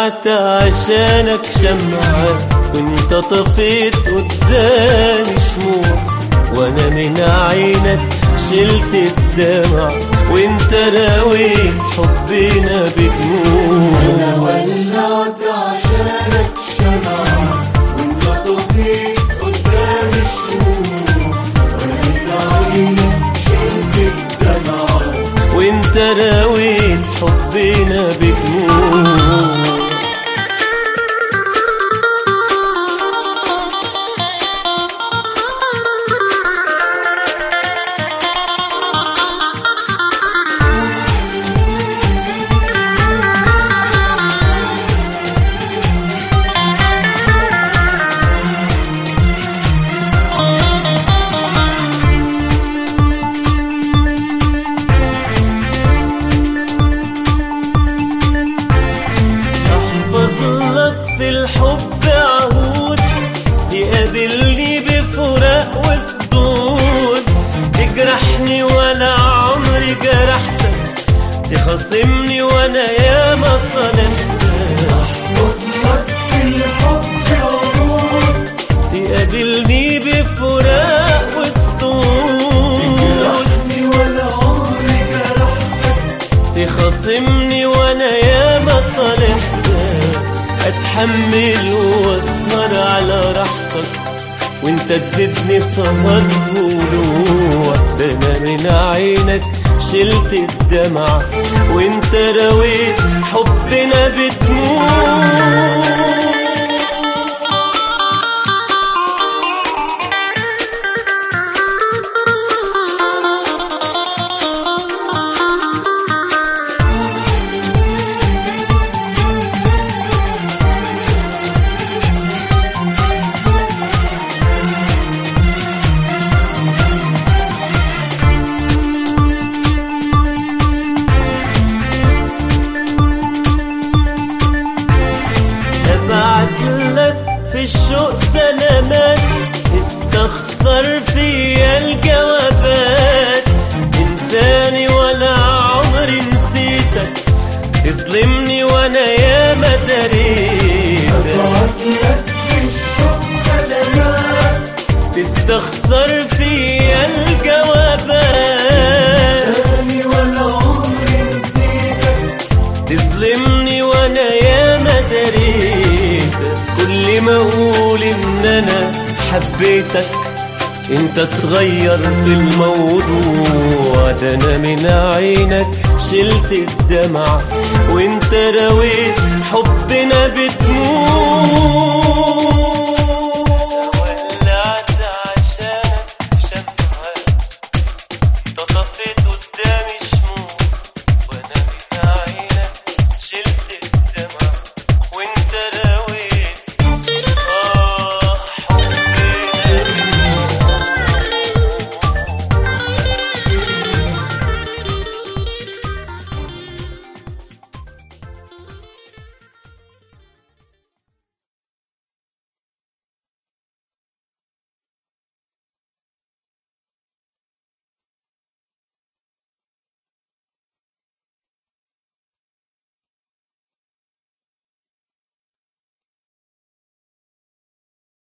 ولعت عشانك شمعة وانت طفيت قدامي شموع وانا من عينك شلت الدمع وانت راويت حبنا بدموع انا ولعت عشانك شمعة وانت طفيت قدام الشموع وانا من عينك شلت الدمعة وانت راويت حبنا بدموع احفظ لك في الحب عهود تقابلني بفراق وسدود تجرحني ولا عمري جرحتك تخاصمني وانا ياما صالحتك وصلك في الحب عروض تقابلني بفراق وسدود جرحني ولا عمري جرحتك تخاصمني وانا ياما صالحتك اتحمل واسهر على راحتك وانت تزيدني سهر ولوع ده انا من عينك شلت الدمع وانت رويت حبنا بدموع ابعت لك في الشوق سلامات استخسر فيا الجوابات انساني ولا عمري نسيتك تظلمني وانا ياما دريتك بعت لك في الشوق سلامات تستخسر فيا الجوابات ثاني ولا عمري نسيتك تظلمني وانا ياما دريت كل ما اقول ان انا حبيتك انت تغير في الموضوع ده انا من عينك شلت الدمع وانت رويت حبنا بدموع